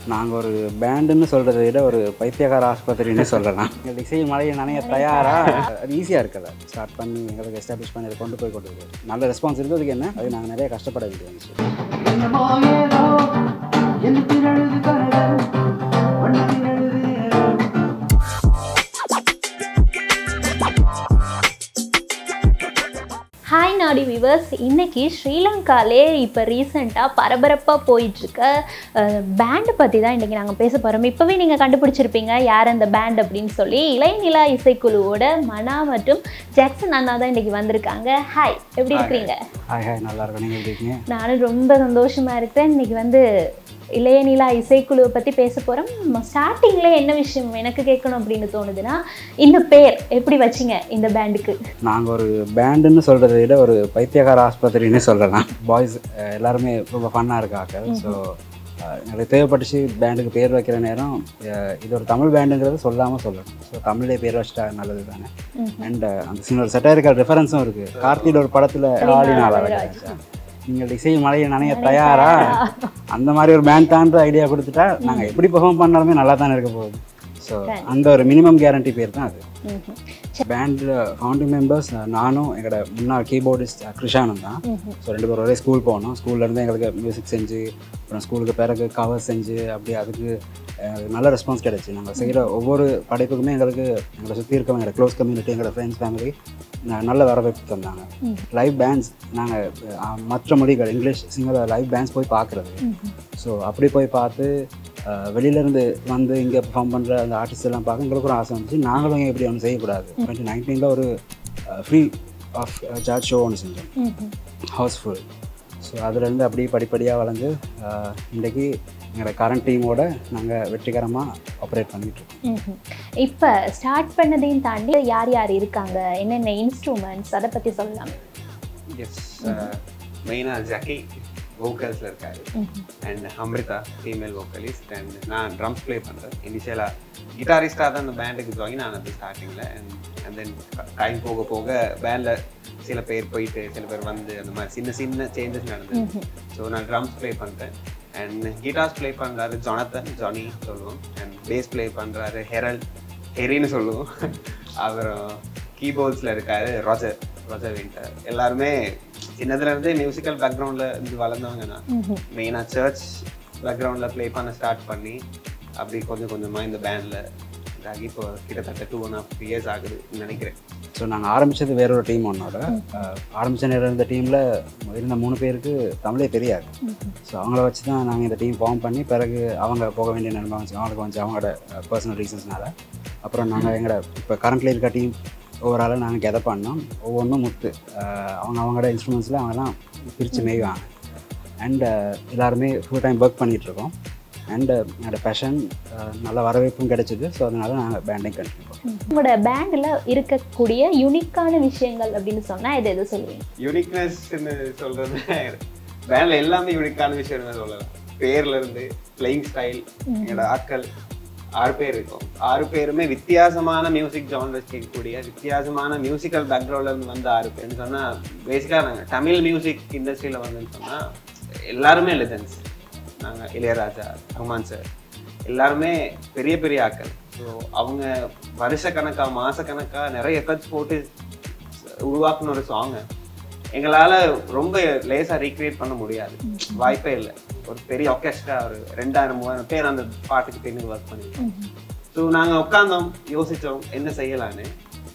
நாங்கள் ஒரு பேண்டுன்னு சொல்கிறத விட ஒரு பைத்தியக்கார ஆஸ்பத்திரின்னு சொல்லலாம் எங்கள் இசை மலையை நனைய தயாராக அது ஈஸியாக இருக்கல ஸ்டார்ட் பண்ணி எங்களுக்கு எஸ்டாப்ளிஷ் பண்ணி அதை கொண்டு போய் கொண்டு போய் நல்ல ரெஸ்பான்ஸ் இருந்ததுக்கு என்ன அது நாங்கள் நிறைய கஷ்டப்பட வேண்டியது இருந்துச்சு என்னமோ ஏதோ என் திரழுது கனவு ஒன்று திரழுது ஹாய் நாடி விவர்ஸ் இன்னைக்கு ஸ்ரீலங்காலே இப்போ ரீசெண்டாக பரபரப்பாக போயிட்டுருக்க பேண்டை பற்றி தான் இன்றைக்கி நாங்கள் பேச போகிறோம் இப்போவே நீங்கள் கண்டுபிடிச்சிருப்பீங்க யார் அந்த பேண்ட் அப்படின்னு சொல்லி இளைநிலா இசைக்குழுவோட மனா மற்றும் ஜாக்சன் அண்ணா தான் இன்றைக்கி வந்திருக்காங்க ஹாய் எப்படி இருக்கிறீங்க ஹாய் ஹாய் நல்லா இருக்கும் நீங்கள் எப்படி இருக்கீங்க நானும் ரொம்ப சந்தோஷமாக இருக்கிறேன் இன்னைக்கு வந்து இளையநிலா இசைக்குழுவை பற்றி பேச போகிறோம் ஸ்டார்டிங்கில் என்ன விஷயம் எனக்கு கேட்கணும் அப்படின்னு தோணுதுன்னா இந்த பேர் எப்படி வச்சிங்க இந்த பேண்டுக்கு நாங்கள் ஒரு பேண்டுன்னு சொல்கிறத விட ஒரு பைத்தியக்கார ஆஸ்பத்திரின்னு சொல்லலாம் பாய்ஸ் எல்லாருமே ரொம்ப ஃபன்னாக இருக்காங்க ஸோ எங்களுக்கு தேவைப்பட்டுச்சு பேண்டுக்கு பேர் வைக்கிற நேரம் அஹ், இது ஒரு தமிழ் பேண்டுங்கிறது சொல்லாமல் சொல்லணும் ஸோ தமிழ்லேயே பேர் வச்சிட்டா நல்லது தானே அண்ட் அந்த சின்ன ஒரு செட்டாரிக்கல் ரெஃபரன்ஸும் இருக்குது கார்த்தியோட ஒரு படத்தில் ஆடினால நீங்கள் இசை மலையை நனைய தயாரா அந்த மாதிரி ஒரு பேண்ட் தான்ற ஐடியா கொடுத்துட்டா நாங்கள் எப்படி பெர்ஃபார்ம் பண்ணாலுமே நல்லா தானே இருக்க போகுது ஸோ அந்த ஒரு மினிமம் கேரண்டி பேர் தான் அது ம்ஹும். பேண்டில் ஃபவுண்டிங் மெம்பர்ஸ் நானும் எங்களோட முன்னாள் கீபோர்டிஸ்ட் கிருஷானந்த் தான் ஸோ ரெண்டு பேரும் ஒரே ஸ்கூல் போனோம் ஸ்கூல்லேருந்து எங்களுக்கு மியூசிக் செஞ்சு அப்புறம் ஸ்கூலுக்கு பிறகு கவர் செஞ்சு அப்படி அதுக்கு அஹ், நல்ல ரெஸ்பான்ஸ் கிடைச்சு நாங்கள் செய்கிற ஒவ்வொரு படைப்புக்குமே எங்களுக்கு எங்களை சுற்றி இருக்கவங்க எங்களோட க்ளோஸ் கம்யூனிட்டி எங்களோட ஃப்ரெண்ட்ஸ் ஃபேமிலி நல்ல வரவேற்பு தந்தாங்க லைவ் பேண்ட்ஸ் நாங்கள் மற்ற மொழிகள் இங்கிலீஷ் சிங்கள லைவ் பேண்ட்ஸ் போய் பார்க்குறது ஸோ அப்படி போய் பார்த்து அஹ், வெளியிலேருந்து வந்து இங்கே பெர்ஃபார்ம் பண்ணுற அந்த ஆர்டிஸ்ட் எல்லாம் பார்க்க எங்களுக்கு ஒரு ஆசை வந்துச்சு நாங்களும் ஏன் இப்படி ஒன்று செய்யக்கூடாது டுவெண்ட்டி நைன்டீனில் ஒரு ஃப்ரீ ஆஃப் ஜார்ஜ் ஷோ ஒன்று செஞ்சோம் ம்ஹும். ஹவுஸ்ஃபுல் ஸோ அதுலேருந்து அப்படியே படிப்படியாக வளர்ந்து அஹ், இன்றைக்கி எங்களோட கரண்ட் டீமோட நாங்கள் வெற்றிகரமாக ஆப்ரேட் பண்ணிகிட்ருக்கோம் ம்ஹும். இப்போ ஸ்டார்ட் பண்ணதையும் தாண்டி யார் யார் இருக்காங்க என்னென்ன இன்ஸ்ட்ருமெண்ட்ஸ் அதை பற்றி சொல்லலாம் எஸ் மெயினாக ஜக்கி வோக்கல்ஸில் இருக்காரு and Amrita female vocalist and நான் ட்ரம்ஸ் ப்ளே பண்ணுறேன் இனிஷியலாக கிட்டாரிஸ்டாக தான் அந்த பேண்டுக்கு ஜாயின் ஆனது ஸ்டார்டிங்கில் அண்ட் அண்ட் தென் டைம் போக போக பேண்டில் சில பேர் போயிட்டு சில பேர் வந்து அந்த மாதிரி சின்ன சின்ன சேஞ்சஸ் நடந்தது ஸோ நான் ட்ரம்ஸ் ப்ளே பண்ணுறேன் அண்ட் கிட்டார்ஸ் ப்ளே பண்ணுறாரு ஜொனத்தன் ஜானி சொல்லுவோம் அண்ட் பேஸ் ப்ளே பண்ணுறாரு ஹெரல் ஹெரின்னு சொல்லுவோம் அப்புறம் கீபோர்ட்ஸில் இருக்காரு ரோஜர் ரோஜர் வின்டர் எல்லாருமே சின்னதுலேருந்தே மியூசிக்கல் பேக்ரவுண்டில் இருந்து வளர்ந்தவங்க நான் மெயினாக சர்ச் பேக்ரவுண்டில் ப்ளே பண்ண ஸ்டார்ட் பண்ணி அப்படி கொஞ்சம் கொஞ்சமாக இந்த பேண்டில் இதாகி இப்போ கிட்டத்தட்ட டூ அண்ட் ஹாஃப் இயர்ஸ் ஆகுதுன்னு நினைக்கிறேன் ஸோ நாங்கள் ஆரம்பித்தது வேற ஒரு டீம் ஒன்னோட ஆரம்பித்த நேரம் இருந்த டீமில் இருந்த மூணு பேருக்கு தமிழே தெரியாது ஸோ அவங்கள வச்சு தான் நாங்கள் இந்த டீம் ஃபார்ம் பண்ணி பிறகு அவங்க போக வேண்டிய நிலைமை வந்துச்சு அவங்களுக்கு வந்து அவங்களோட பர்சனல் ரீசன்ஸ்னால அப்புறம் நாங்கள் எங்களோட இப்போ கரண்ட்ல இருக்க டீம் ஓவராலாக நாங்கள் கெதை பண்ணோம் ஒவ்வொன்றும் முத்து அஹ் அவங்க அவங்களோட இன்ஸ்ட்ருமெண்ட்ஸில் அவங்கெல்லாம் பிரித்து மேய்வாங்க அண்ட் எல்லாருமே ஃபுல் டைம் ஒர்க் பண்ணிகிட்ருக்கோம் அண்ட் என்னோட பேஷன் நல்ல வரவேற்பும் கிடைச்சிது ஸோ அதனால நாங்கள் பேண்டையும் கண்டினியூ பண்ணோம் உங்களோட பேண்டில் இருக்கக்கூடிய யுனிக்கான விஷயங்கள் அப்படின்னு சொன்னால் எது எது சொல்லுவீங்க யூனிக்னஸ்ன்னு சொல்றது பேண்ட்ல எல்லாமே யூனிக்கான விஷயம் தான் சொல்லலாம் பேர்ல இருந்து பிளேயிங் ஸ்டைல் எங்களோட ஆட்கள் ஆறு பேர் இருக்கும் ஆறு பேருமே வித்தியாசமான மியூசிக் ஜான்ரஸ் கேட்கக்கூடிய வித்தியாசமான மியூசிக்கல் பேக்ரவுண்ட்ல இருந்து வந்த ஆறு பேர்னு சொன்னா பேசிக்கா நாங்க தமிழ் மியூசிக் இண்டஸ்ட்ரியில வந்துன்னு சொன்னா எல்லாருமே லெஜன்ஸ் நாங்க இளையராஜா ரஹ்மான் சார் எல்லாருமே பெரிய பெரிய ஆட்கள் ஸோ அவங்க வருஷக்கணக்கா மாசக்கணக்கா நிறைய எஃபர்ட்ஸ் போட்டு உருவாக்குன ஒரு சாங் எங்களால ரொம்ப லேசா ரீக்ரியேட் பண்ண முடியாது வாய்ப்பே இல்லை ஒரு பெரிய ஆர்கெஸ்ட்ரா ஒரு ரெண்டாயிரம் மூவாயிரம் பேர் அந்த பாட்டுக்கு பின்னாடி ஒர்க் பண்ணிருக்கோம் ஸோ நாங்க உட்காந்தோம் யோசிச்சோம் என்ன செய்யலான்னு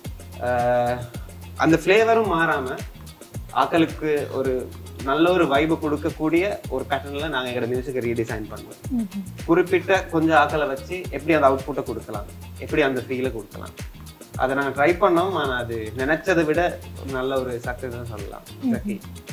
ஆஹ் அந்த ஃப்ளேவரும் மாறாம ஆக்களுக்கு ஒரு நல்ல ஒரு வைபு கொடுக்கக்கூடிய ஒரு பேட்டர்ன்ல நாங்க எங்களோட மியூசிக்கை ரீடிசைன் பண்ணுவோம் குறிப்பிட்ட கொஞ்சம் ஆக்களை வச்சு எப்படி அந்த அவுட்புட்டை கொடுக்கலாம் எப்படி அந்த ஃபீலை கொடுக்கலாம் அதை நாங்கள் ட்ரை பண்ணோம் ஆனால் அது நினைச்சதை விட ஒரு நல்ல ஒரு சக்ஸஸ் தான் சொல்லலாம் சக்தி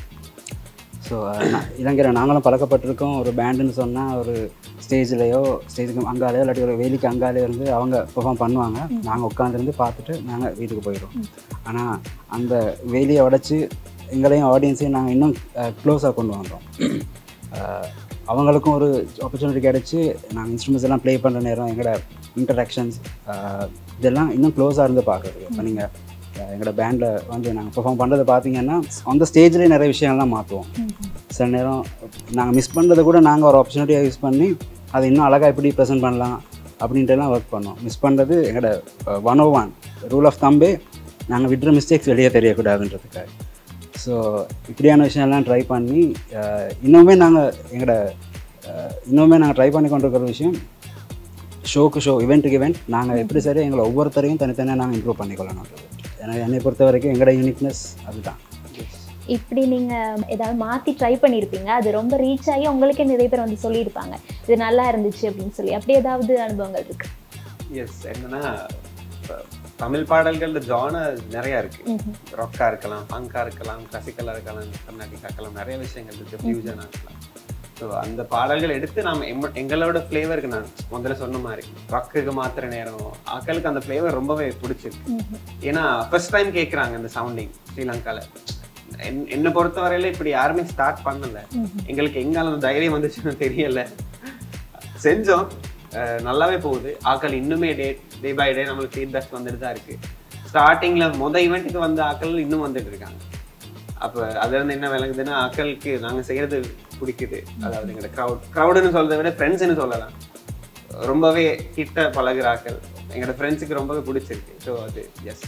ஸோ இளைஞரை நாங்களும் பழக்கப்பட்டிருக்கோம் ஒரு பேண்டுன்னு சொன்னால் ஒரு ஸ்டேஜ்லேயோ ஸ்டேஜுக்கு அங்காலேயோ இல்லாட்டி ஒரு வேலிக்கு அங்காலேயோ இருந்து அவங்க பெர்ஃபார்ம் பண்ணுவாங்க நாங்கள் உட்காந்துருந்து பார்த்துட்டு நாங்கள் வீட்டுக்கு போயிடுவோம் ஆனால் அந்த வேலியை உடைச்சி எங்களையும் ஆடியன்ஸையும் நாங்கள் இன்னும் க்ளோஸாக கொண்டு வந்தோம் அஹ், அவங்களுக்கும் ஒரு ஆப்பர்ச்சுனிட்டி கிடச்சி நாங்கள் இன்ஸ்ட்ருமெண்ட்ஸ் எல்லாம் ப்ளே பண்ணுற நேரம் எங்களோட இன்டராக்ஷன்ஸ் இதெல்லாம் இன்னும் க்ளோஸாக இருந்து பார்க்குறது இப்போ நீங்கள் எங்களோட பேண்டில் வந்து நாங்கள் பெர்ஃபார்ம் பண்ணுறதை பார்த்தீங்கன்னா அந்த ஸ்டேஜ்லேயே நிறைய விஷயங்கள்லாம் மாற்றுவோம் சில நேரம் நாங்கள் மிஸ் பண்ணுறதை கூட நாங்கள் ஒரு ஆப்பர்ச்சுனிட்டியாக யூஸ் பண்ணி அதை இன்னும் அழகாக எப்படி ப்ரெசென்ட் பண்ணலாம் அப்படின்ட்டுலாம் ஒர்க் பண்ணோம் மிஸ் பண்ணுறது எங்களோட one o one rule of தம்பே நாங்கள் விடுற மிஸ்டேக்ஸ் வெளியே தெரியக்கூடாதுன்றதுக்காக ஸோ இப்படியான விஷயம்லாம் ட்ரை பண்ணி அஹ், இன்னுமே நாங்கள் எங்களோட அஹ், இன்னுமே நாங்கள் ட்ரை பண்ணி கொண்டிருக்கிற விஷயம் ஷோக்கு ஷோ இவெண்ட்டுக்கு இவெண்ட் நாங்கள் எப்படி சரி எங்களை ஒவ்வொருத்தரையும் தனித்தனியாக நாங்கள் இம்ப்ரூவ் பண்ணிக்கொள்ளணுன்றது எனக்கு என்னை பொறுத்த வரைக்கும் எங்களோட யூனிக்னஸ் அதுதான் இப்படி நீங்கள் ஏதாவது மாற்றி ட்ரை பண்ணியிருப்பீங்க அது ரொம்ப ரீச் ஆகி உங்களுக்கே நிறைய பேர் வந்து சொல்லியிருப்பாங்க இது நல்லா இருந்துச்சு அப்படின்னு சொல்லி அப்படி ஏதாவது அனுபவங்கள் இருக்கு எஸ் என்னன்னா இப்ப தமிழ் பாடல்கள்ல ஜானர் நிறைய இருக்கு ராக்கா இருக்கலாம் பங்கா இருக்கலாம் கிளாசிக்கலா இருக்கலாம் கர்நாடிகா இருக்கலாம் நிறைய விஷயங்கள் இருக்கு ஃபியூஜனா இருக்கலாம் ஸோ அந்த பாடல்கள் எடுத்து நாம எம்ம- எங்களோட ஃப்ளேவருக்கு நான் முதல்ல சொன்ன மாதிரி ராக்குக்கு மாத்திர நேரம் ஆக்களுக்கு அந்த ஃப்ளேவர் ரொம்பவே பிடிச்சிருக்கு ஏன்னா ஃபர்ஸ்ட் டைம் கேட்குறாங்க இந்த சவுண்டிங் ஸ்ரீலங்கால என்- என்னை பொறுத்தவரையில இப்படி யாருமே ஸ்டார்ட் பண்ணல எங்களுக்கு எங்கால அந்த தைரியம் வந்துச்சுன்னு தெரியல செஞ்சோம் அஹ் நல்லாவே போகுது ஆக்கள் இன்னுமே டே டே பை டே நம்மளுக்கு ஃபீட்பேக் வந்துட்டு தான் இருக்கு ஸ்டார்டிங்ல முத ஈவெண்ட்டுக்கு வந்த ஆக்கள் இன்னும் வந்துட்டு இருக்காங்க அப்ப அதுல இருந்து என்ன விளங்குதுன்னா ஆக்களுக்கு நாங்க செய்யறது பிடிக்குது அதாவது எங்களோட க்ரௌட் க்ரௌடுன்னு சொல்றதை விட ஃப்ரெண்ட்ஸ்னு சொல்லலாம் ரொம்பவே கிட்ட பழகுற ஆக்கள் எங்களோட ஃப்ரெண்ட்ஸுக்கு ரொம்பவே பிடிச்சிருக்கு ஸோ அது எஸ்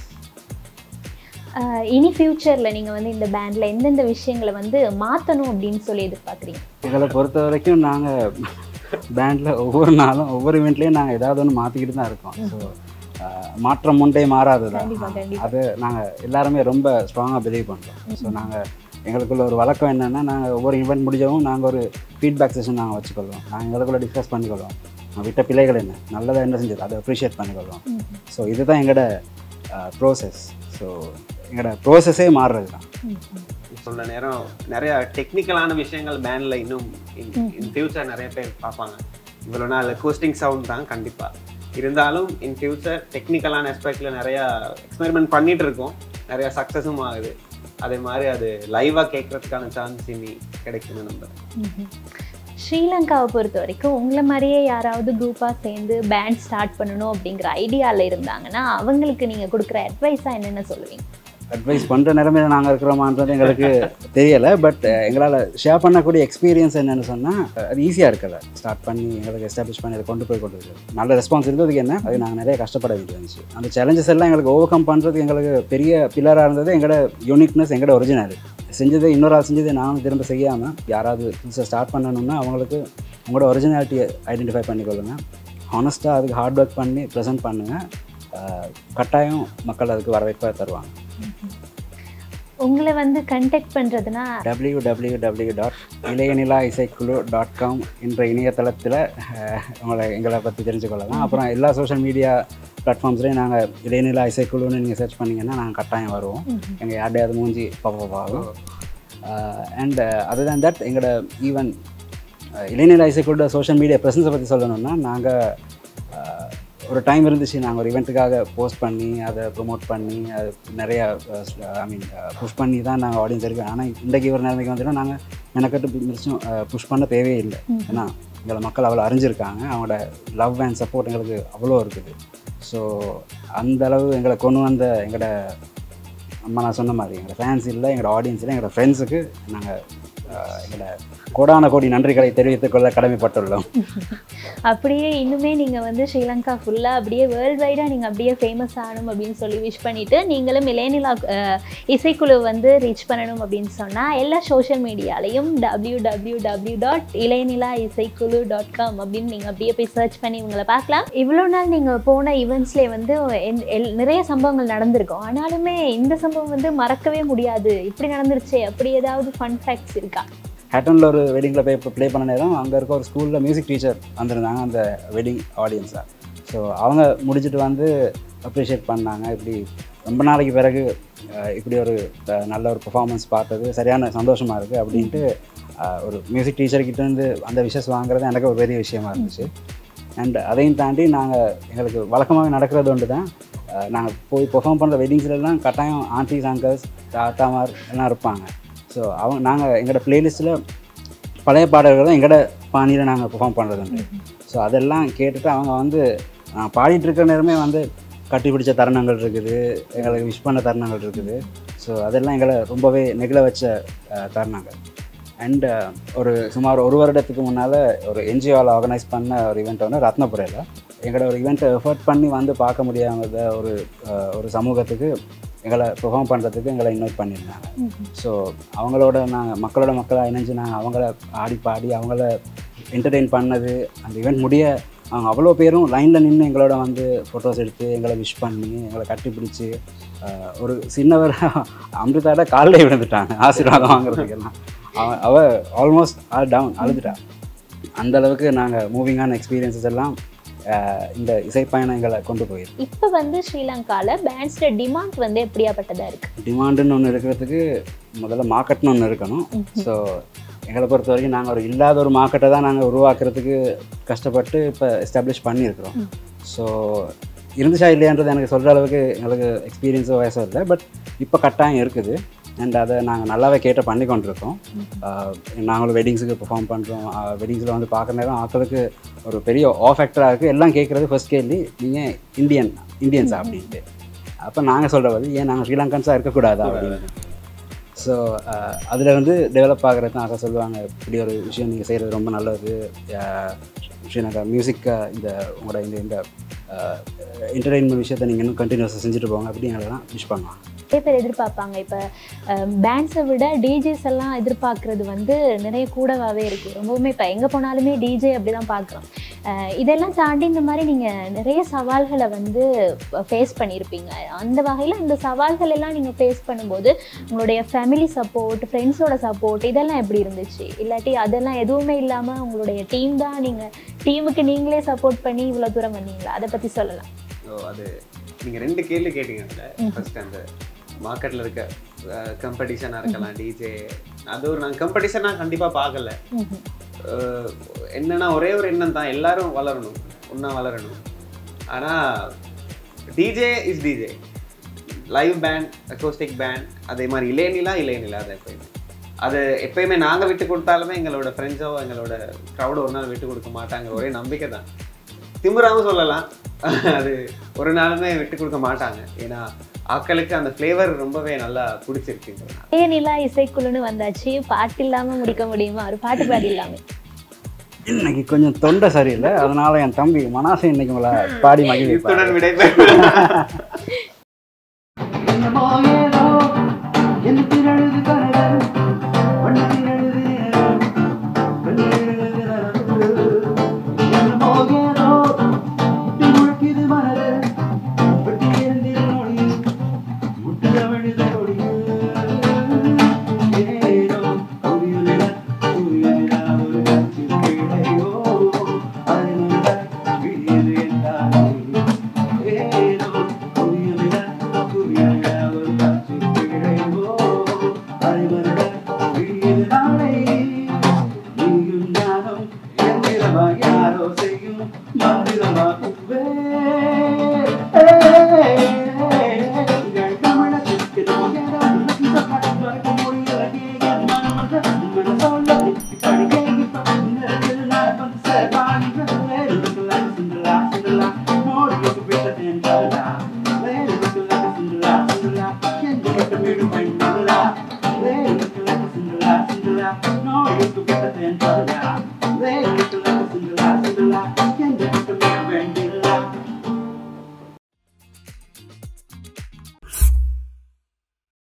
ஆஹ் இனி ஃப்யூச்சரில் நீங்கள் வந்து இந்த பேண்டில் எந்தெந்த விஷயங்களை வந்து மாற்றணும் அப்படின்னு சொல்லி எதிர்பார்க்குறீங்க எங்களை பொறுத்த வரைக்கும் நாங்கள் பேண்டில் ஒவ்வொரு நாளும் ஒவ்வொரு இவெண்ட்லேயும் நாங்கள் ஏதாவது ஒன்று மாற்றிக்கிட்டு தான் இருக்கோம் ஸோ மாற்றம் ஒன்றே மாறாது தான் கண்டிப்பா, கண்டிப்பா. அது நாங்கள் எல்லாருமே ரொம்ப ஸ்ட்ராங்காக பிலீவ் பண்ணுறோம் ஸோ நாங்கள் எங்களுக்குள்ள ஒரு வழக்கம் என்னென்னா நாங்கள் ஒவ்வொரு ஈவெண்ட் முடிஞ்சவும் நாங்கள் ஒரு ஃபீட்பேக் செஷன் நாங்கள் வச்சுக்கொள்வோம் நாங்கள் எங்களுக்குள்ள டிஸ்கஸ் பண்ணிக்கொள்வோம் நான் விட்ட பிழைகள் என்ன நல்லதாக என்ன செஞ்சது அதை அப்ரிஷியேட் பண்ணிக்கொள்வோம் ஸோ இதுதான் எங்களோட ப்ரோசஸ் ஸோ எங்களோட ப்ரோசஸே மாறுறது தான் சொல்ற நேரம் நிறைய டெக்னிக்கலான விஷயங்கள் பேண்ட்ல இன்னும் இன் ஃபியூச்சர் நிறைய பேர் பார்ப்பாங்க இவ்வளோ நாள் கோஸ்டிங் சவுண்ட் தான் கண்டிப்பா இருந்தாலும் இன் ஃபியூச்சர் டெக்னிக்கலான ஆஸ்பெக்ட்ல நிறைய எக்ஸ்பெரிமெண்ட் பண்ணிட்டு இருக்கோம் நிறைய சக்ஸஸும் ஆகுது அதே மாதிரி அது லைவா கேட்கறதுக்கான சான்ஸ் இனி கிடைக்கும்னு நம்புறேன் ஸ்ரீலங்காவை பொறுத்த வரைக்கும் உங்களை மாதிரியே யாராவது குரூப்பாக சேர்ந்து பேண்ட் ஸ்டார்ட் பண்ணணும் அப்படிங்கிற ஐடியாவில் இருந்தாங்கன்னா அவங்களுக்கு நீங்கள் கொடுக்குற அட்வைஸாக என்னென்ன சொல்லுவீங்க அட்வைஸ் பண்ணுற நிலைமையில நாங்கள் இருக்கிறோமான்றது எங்களுக்கு தெரியலை பட் எங்களால் ஷேர் பண்ணக்கூடிய எக்ஸ்பீரியன்ஸ் என்னன்னு சொன்னால் அது ஈஸியாக இருக்கல ஸ்டார்ட் பண்ணி எங்களுக்கு எஸ்டாப்ளிஷ் பண்ணி அதை கொண்டு போய் கொண்டு போய் நல்ல ரெஸ்பான்ஸ் இருந்ததுக்கு என்ன அது நாங்கள் நிறைய கஷ்டப்பட வேண்டியது இருந்துச்சு அந்த சேலஞ்சஸ் எல்லாம் எங்களுக்கு ஓவர் கம் பண்ணுறதுக்கு எங்களுக்கு பெரிய பில்லராக இருந்தது எங்களோட யூனிக்னஸ் எங்களோட ஒரிஜினல் செஞ்சதை இன்னொரு ஆள் செஞ்சதை நானும் திரும்ப செய்யாமல் யாராவது புதுசாக ஸ்டார்ட் பண்ணணும்னா அவங்களுக்கு உங்களோட ஒரிஜினாலிட்டியை ஐடென்டிஃபை பண்ணிக்கொள்ளுங்க ஹானஸ்ட்டாக அதுக்கு ஹார்ட் ஒர்க் பண்ணி ப்ரெசென்ட் பண்ணுங்கள் கட்டாயம் மக்கள் அதுக்கு வரவேற்பை தருவாங்க உங்களை வந்து கண்டெக்ட் பண்ணுறதுனா W W W dot Ilayanila Isaikuzhu dot com என்ற இணையதளத்தில் உங்களை எங்களை பற்றி தெரிஞ்சுக்கொள்ளலாம் அப்புறம் எல்லா சோஷியல் மீடியா பிளாட்ஃபார்ம்ஸ்லேயும் நாங்கள் இளையநிலா இசைக்குழுன்னு நீங்கள் சர்ச் பண்ணீங்கன்னா நாங்கள் கட்டாயம் வருவோம் எங்கள் யார்டையாவது மூஞ்சி பாப்பாகும் அண்ட் அதர் தேன் தட் எங்களோட even Ilayanila Isaikuzhu social media ப்ரெசன்ஸை பற்றி சொல்லணும்னா நாங்கள் ஒரு டைம் இருந்துச்சு நாங்கள் ஒரு இவெண்ட்டுக்காக போஸ்ட் பண்ணி அதை ப்ரொமோட் பண்ணி அது நிறைய ஐ மீன் புஷ் பண்ணி தான் நாங்கள் ஆடியன்ஸ் இருக்கோம் ஆனால் இன்றைக்கு ஒரு நிலைமைக்கு வந்துட்டோம் நாங்கள் மெனக்கட்டு மிச்சம் புஷ் பண்ண தேவையே இல்லை ஏன்னா எங்களை மக்கள் அவ்வளோ அறிஞ்சிருக்காங்க அவங்களோட லவ் அண்ட் சப்போர்ட் எங்களுக்கு அவ்வளோ இருக்குது ஸோ அந்த அளவு எங்களை கொண்டு வந்த எங்களோட அம்மா நான் சொன்ன மாதிரி எங்களோட ஃபேன்ஸ் இல்லை எங்களோட ஆடியன்ஸ் இல்லை எங்களோட ஃப்ரெண்ட்ஸுக்கு நாங்கள் எங்களோட கோடான கோடி நன்றிகளை தெரிவித்துக் கொள்ள கடமைப்பட்டுள்ளோம் அப்படியே இன்னுமே நீங்கள் வந்து ஸ்ரீலங்கா ஃபுல்லாக அப்படியே வேர்ல்டு வைடாக நீங்கள் அப்படியே ஃபேமஸ் ஆகணும் அப்படின்னு சொல்லி விஷ் பண்ணிவிட்டு நீங்களும் இளையநிலா அஹ், இசைக்குழு வந்து ரீச் பண்ணணும் அப்படின்னு சொன்னால் எல்லா சோஷியல் மீடியாலையும் W W W dot Ilayanila Isaikuzhu dot com அப்படின்னு நீங்கள் அப்படியே போய் சர்ச் பண்ணி இவங்களை பார்க்கலாம் இவ்வளோ நாள் நீங்கள் போன ஈவெண்ட்ஸ்லேயே வந்து எல்- எல்- நிறைய சம்பவங்கள் நடந்திருக்கும் ஆனாலுமே இந்த சம்பவம் வந்து மறக்கவே முடியாது இப்படி நடந்துருச்சே அப்படி ஏதாவது ஃபன் ஃபேக்ட்ஸ் இருக்கா ஹேட்டனில் ஒரு வெட்டிங்கில் போய் ப்ளே பண்ண நேரம் அங்கே இருக்க ஒரு ஸ்கூலில் மியூசிக் டீச்சர் வந்திருந்தாங்க அந்த வெட்டிங் ஆடியன்ஸாக ஸோ அவங்க முடிச்சுட்டு வந்து அப்ரிஷியேட் பண்ணாங்க இப்படி ரொம்ப நாளைக்கு பிறகு அஹ், இப்படி ஒரு அஹ், நல்ல ஒரு பெர்ஃபார்மன்ஸ் பார்த்தது சரியான சந்தோஷமாக இருக்குது அப்படின்ட்டு அஹ், ஒரு மியூசிக் டீச்சர்கிட்டேருந்து அந்த விஷஸ் வாங்குறது எனக்கு ஒரு பெரிய விஷயமா இருந்துச்சு அண்ட் அதையும் தாண்டி நாங்கள் எங்களுக்கு வழக்கமாக நடக்கிறது ஒன்று தான் நாங்கள் போய் பெர்ஃபார்ம் பண்ணுற வெட்டிங்ஸ்லாம் கட்டாயம் ஆண்டிஸ் அங்கல்ஸ் தாத்தாமார் எல்லாம் இருப்பாங்க ஸோ அவங்க நாங்கள் எங்களோட பிளேலிஸ்ட்டில் பழைய பாடல்கள் தான் எங்களோட பாணியில் நாங்கள் பெர்ஃபார்ம் பண்ணுறது உண்டு ஸோ அதெல்லாம் கேட்டுட்டு அவங்க வந்து நான் பாடிட்டு இருக்கிற நேரமே வந்து கட்டி பிடிச்ச தருணங்கள் இருக்குது எங்களுக்கு விஷ் பண்ண தருணங்கள் இருக்குது ஸோ அதெல்லாம் எங்களை ரொம்பவே நெகிழ வச்ச அஹ், தருணங்கள் அண்ட் ஒரு சுமார் ஒரு வருடத்துக்கு முன்னால் ஒரு என்ஜிஓவில் ஆர்கனைஸ் பண்ண ஒரு ஈவெண்ட் ஒன்று ரத்னபுரையில் எங்களோட ஒரு ஈவெண்ட்டை எஃபர்ட் பண்ணி வந்து பார்க்க முடியாத ஒரு அஹ், ஒரு சமூகத்துக்கு எங்களை பெர்ஃபார்ம் பண்ணுறதுக்கு எங்களை இன்வைட் பண்ணியிருந்தாங்க ஸோ அவங்களோட நாங்கள் மக்களோட மக்களாக இணைஞ்சு நாங்கள் அவங்கள ஆடி பாடி அவங்கள என்டர்டெயின் பண்ணது அந்த ஈவெண்ட் முடிய அவங்க அவ்வளோ பேரும் லைனில் நின்று எங்களோட வந்து ஃபோட்டோஸ் எடுத்து எங்களை விஷ் பண்ணி எங்களை கட்டி பிடிச்சி ஆஹ், ஒரு சின்னவர் அமிர்தாட காலில் விழுந்துட்டாங்க ஆசீர்வாதம் வாங்குறதுக்கெல்லாம் அவ அவ ஆல்மோஸ்ட் ஆல் டவுன் அழுதுட்டா அந்த அளவுக்கு நாங்கள் மூவிங்கான எக்ஸ்பீரியன்சஸ் எல்லாம் ஆஹ், இந்த இசைப்பயணங்களை கொண்டு போயிருக்கு இப்போ வந்து ஸ்ரீலங்காவில் பேண்ட்ஸோட டிமாண்ட் வந்து எப்படியாப்பட்டதாக இருக்குது டிமாண்டுன்னு ஒன்று இருக்கிறதுக்கு முதல்ல மார்க்கெட்னு ஒன்று இருக்கணும் ஸோ எங்களை பொறுத்த வரைக்கும் நாங்கள் ஒரு இல்லாத ஒரு மார்க்கெட்டை தான் நாங்கள் உருவாக்குறதுக்கு கஷ்டப்பட்டு இப்போ எஸ்டாப்ளிஷ் பண்ணியிருக்கிறோம் ஸோ இருந்துச்சா இல்லையான்றது எனக்கு சொல்கிற அளவுக்கு எங்களுக்கு எக்ஸ்பீரியன்ஸோ வயசோ இல்லை பட் இப்போ கட்டாயம் இருக்குது அண்ட் அதை நாங்கள் நல்லாவே கேட்ட பண்ணி கொண்டிருக்கோம் ஆஹ் நாங்களும் வெட்டிங்ஸுக்கு பெர்ஃபார்ம் பண்ணுறோம் வெட்டிங்ஸில் வந்து பார்க்குற நேரம் ஆட்களுக்கு ஒரு பெரிய ஆ ஃபேக்டராக இருக்குது எல்லாம் கேட்குறது ஃபர்ஸ்ட் கேள்வி நீங்கள் இந்தியன் இந்தியன்ஸா அப்படின்ட்டு அப்போ நாங்கள் சொல்கிற பதில் ஏன் நாங்கள் ஸ்ரீலங்கன்ஸாக இருக்கக்கூடாதா அப்படின்னு ஸோ அதில் வந்து டெவலப் ஆகிறது தான் அதை சொல்லுவாங்க இப்படி ஒரு விஷயம் நீங்கள் செய்கிறது ரொம்ப நல்லது அஹ், ஸ்ரீலங்கா மியூசிக்கை இந்த உங்களோட இந்த இந்த என்டர்டெயின்மெண்ட் விஷயத்தை நீங்கள் இன்னும் கண்டினியூஸாக செஞ்சுட்டு போங்க அப்படிங்கிறதெல்லாம் விஷ் பண்ணுவாங்க நிறைய பேர் எதிர்பார்ப்பாங்க இப்போ பேண்ட்ஸை விட டிஜேஸ் எல்லாம் எதிர்பார்க்கறது வந்து நிறைய கூடவாகவே இருக்குது ரொம்பவுமே இப்போ எங்கே போனாலுமே டிஜே அப்படி தான் பார்க்குறோம் இதெல்லாம் தாண்டி இந்த மாதிரி நீங்கள் நிறைய சவால்களை வந்து ஃபேஸ் பண்ணியிருப்பீங்க அந்த வகையில் இந்த சவால்கள் எல்லாம் நீங்கள் ஃபேஸ் பண்ணும்போது உங்களுடைய ஃபேமிலி சப்போர்ட் ஃப்ரெண்ட்ஸோட சப்போர்ட் இதெல்லாம் எப்படி இருந்துச்சு இல்லாட்டி அதெல்லாம் எதுவுமே இல்லாமல் உங்களுடைய டீம் தான் நீங்கள் டீமுக்கு நீங்களே சப்போர்ட் பண்ணி இவ்வளோ தூரம் வந்தீங்களா அதை பற்றி சொல்லலாம் ஸோ அது நீங்கள் ரெண்டு கேள்வி கேட்டீங்கல்ல ஃபர்ஸ்ட் அந்த மார்க்கெட்டில் இருக்க கம்படிஷனாக இருக்கலாம் டிஜே அது ஒரு நாங்கள் கம்படிஷனாக கண்டிப்பாக பார்க்கல ம்ஹும். அஹ் என்னன்னா ஒரே ஒரு எண்ணம் தான் எல்லாரும் வளரணும் ஒன்றா வளரணும் ஆனால் DJ is DJ live band acoustic band அதே மாதிரி இளையநிலா இளையநிலா அது எப்பயுமே அது எப்பயுமே நாங்கள் விட்டு கொடுத்தாலுமே எங்களோட ஃப்ரெண்ட்ஸோ எங்களோட க்ரௌடு ஒரு நாள் விட்டு கொடுக்க மாட்டாங்க ஒரே நம்பிக்கை தான் திமுறாவும் சொல்லலாம் அது ஒரு நாளுமே விட்டு கொடுக்க மாட்டாங்க ஏன்னா ஆக்களுக்கு அந்த ஃப்ளேவர் ரொம்பவே நல்லா பிடிச்சிருக்குன்றதுனால தேனிலா இசைக்குழுன்னு வந்தாச்சு பாட்டு இல்லாமல் முடிக்க முடியுமா ஒரு பாட்டு பாடி இல்லாமல் இன்னைக்கு கொஞ்சம் தொண்டை சரியில்லை அதனால என் தம்பி மனாசை இன்னைக்கு உங்களை பாடி மகிழ்விப்பார் இத்துடன் விடைபெறும் என்னமோ ஏதோ என் திரழுது கனவு வண்ண திரழுது நிழல். வெள்ளை நிழலுது நனவு. என்னமோ ஏதோ முட்டி முழக்கிது மனது வெட்டி எறிந்திடு நொடி முட்டு தவழுது கொடி ஏதோ புரியலிட புரியலிட ஒரு கட்சி கிளையோ அதனுள்ள விடியது என்றால் ஏதோ புரியலிட புரியலிட ஒரு கட்சி கிளையோ அதனுள்ள விடியது நாளை நீயும் ஞானம் எந்திரமா யாரோ செய்யும் மந்திரமா குவே No, you